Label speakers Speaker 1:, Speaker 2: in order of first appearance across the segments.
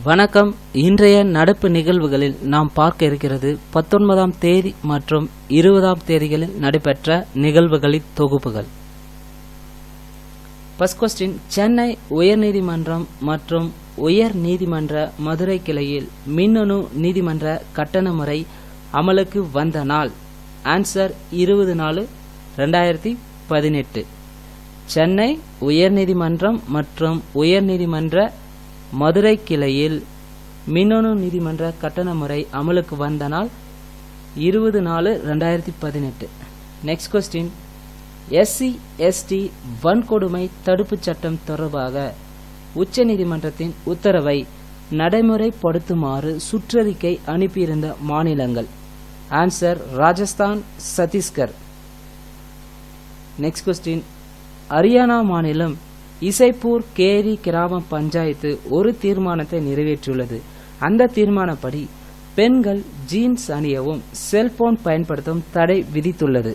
Speaker 1: வணக்கம் இன்றைய நடப்பு நிகழ்வுகளில் நாம் பார்க்க இருக்கிறது பத்தொன்பதாம் தேதி மற்றும் இருபதாம் தேதிகளில் நடைபெற்ற நிகழ்வுகளின் தொகுப்புகள் ஃபர்ஸ்ட் கொஸ்டின் சென்னை உயர்நீதிமன்றம் மற்றும் உயர் நீதிமன்ற மதுரை கிளையில் மின்னணு நீதிமன்ற கட்டண முறை அமலுக்கு வந்த நாள் ஆன்சர் இருபது நாலு ரெண்டாயிரத்தி பதினெட்டு சென்னை உயர்நீதிமன்றம் மற்றும் உயர்நீதிமன்ற மதுரை கிளையில் மின்னணு நீதிமன்ற கட்டண முறை அமலுக்கு வந்த நாள் இருபது நாலு ரெண்டாயிரத்தி பதினெட்டு நெக்ஸ்ட் கொஸ்டின் எஸ்சி எஸ்டி வன்கொடுமை தடுப்புச் சட்டம் தொடர்பாக உச்சநீதிமன்றத்தின் உத்தரவை நடைமுறைப்படுத்துமாறு சுற்றறிக்கை அனுப்பியிருந்த மாநிலங்கள் answer Rajasthan Chhattisgarh next question Haryana மாநிலம் இசைப்பூர் கேரி கிராம பஞ்சாயத்து ஒரு தீர்மானத்தை நிறைவேற்றியுள்ளது அந்த தீர்மானப்படி பெண்கள் ஜீன்ஸ் அணியவும் செல்போன் பயன்படுத்தவும் தடை விதித்துள்ளது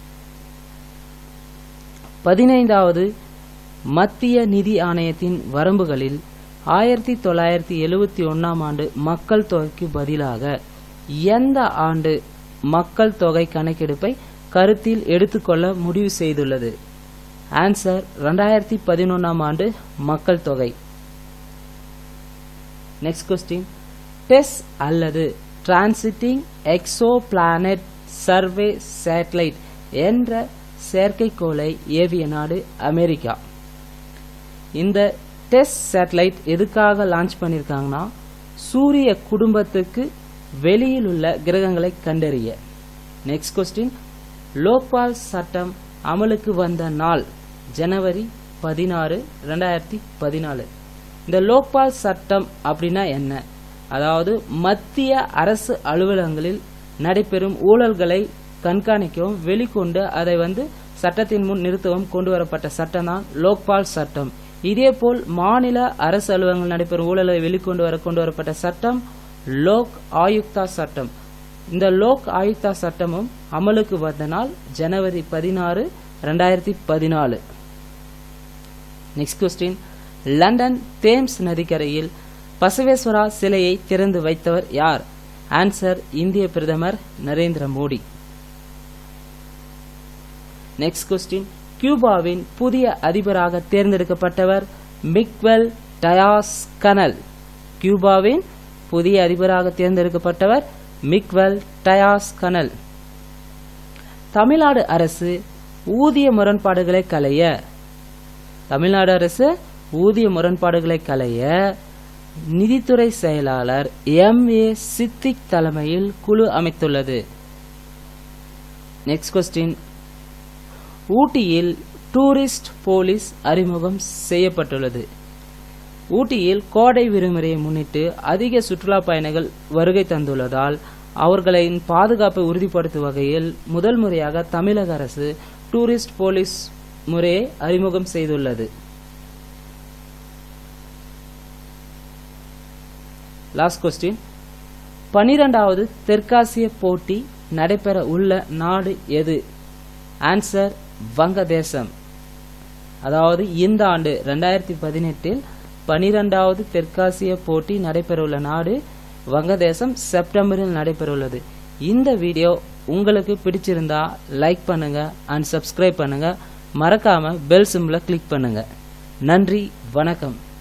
Speaker 1: பதினைந்தாவது மத்திய நிதி ஆணையத்தின் வரம்புகளில் ஆயிரத்தி தொள்ளாயிரத்தி எழுவத்தி ஒன்னாம் ஆண்டு மக்கள் தொகைக்கு பதிலாக எந்த ஆண்டு மக்கள் தொகை கணக்கெடுப்பை கருத்தில் எடுத்துக்கொள்ள முடிவு செய்துள்ளது ஆன்சர் ரெண்டாயிரத்தி பதினொன்றாம் ஆண்டு மக்கள் தொகை நெக்ஸ்ட் கொஸ்டின் டெஸ் அல்லது transiting exoplanet survey satellite என்ற செயற்கைக்கோளை ஏவிய நாடு அமெரிக்கா இந்த டெஸ்ட் சேட்டலைட் எதுக்காக லான்ச் பண்ணியிருக்காங்கன்னா சூரிய குடும்பத்துக்கு வெளியில் உள்ள கிரகங்களை கண்டறிய நெக்ஸ்ட் கொஸ்டின் லோக்பால் சட்டம் அமலுக்கு வந்த நாள் ஜனவரி பதினாறு ரெண்டாயிரத்தி பதினாலு இந்த லோக்பால் சட்டம் அப்படின்னா என்ன அதாவது மத்திய அரசு அலுவலகங்களில் நடைபெறும் ஊழல்களை கண்காணிக்கவும் வெளிக்கொண்டு அதை வந்து சட்டத்தின் முன் நிறுத்தவும் கொண்டு வரப்பட்ட சட்டம் தான் லோக்பால் சட்டம் இதேபோல் மாநில அரசு அலுவலகங்கள் நடைபெறும் ஊழலை வெளிக்கொண்டு வர கொண்டு வரப்பட்ட சட்டம் லோக் ஆயுக்தா சட்டம் இந்த லோக் ஆயுக்தா சட்டமும் அமலுக்கு வந்த நாள் ஜனவரி பதினாறு ரெண்டாயிரத்தி பதினாலு நெக்ஸ்ட் கொஸ்டின் லண்டன் தேம்ஸ் நதிக்கரையில் பசவேஸ்வரா சிலையை திறந்து வைத்தவர் யார் ஆன்சர் இந்திய பிரதமர் நரேந்திர மோடி நெக்ஸ்ட் கொஸ்டின் கியூபாவின் புதிய அதிபராக தேர்ந்தெடுக்கப்பட்டவர் மிக்வெல் டயாஸ் கனல் கியூபாவின் புதிய அதிபராக தேர்ந்தெடுக்கப்பட்டவர் மிக்வெல் டயாஸ் கனல் தமிழ்நாடு அரசு ஊதிய முரண்பாடுகளை களைய தமிழ்நாடு அரசு ஊதிய முரண்பாடுகளை களைய நிதித்துறை செயலாளர் எம் ஏ சித்திக் தலைமையில் குழு அமைத்துள்ளது நெக்ஸ்ட் கொஸ்டின் ஊட்டியில் டூரிஸ்ட் போலீஸ் அறிமுகம் செய்யப்பட்டுள்ளது ஊட்டியில் கோடை விடுமுறையை முன்னிட்டு அதிக சுற்றுலா பயணிகள் வருகை தந்துள்ளதால் அவர்களின் பாதுகாப்பை உறுதிப்படுத்தும் வகையில் முதல் முறையாக தமிழக அரசு டூரிஸ்ட் போலீஸ் முறையை அறிமுகம் செய்துள்ளது லாஸ்ட் கொஸ்டின் பனிரெண்டாவது தெற்காசிய போட்டி நடைபெற உள்ள நாடு எது ஆன்சர் வங்கதேசம் அதாவது இந்த ஆண்டு ரெண்டாயிரத்தி பதினெட்டில் பனிரெண்டாவது தெற்காசிய போட்டி நடைபெறவுள்ள நாடு வங்கதேசம் செப்டம்பரில் நடைபெறவுள்ளது இந்த வீடியோ உங்களுக்கு பிடிச்சிருந்தா லைக் பண்ணுங்க அண்ட் சப்ஸ்கிரைப் பண்ணுங்க மறக்காம பெல் சிம்பிளை கிளிக் பண்ணுங்க நன்றி வணக்கம்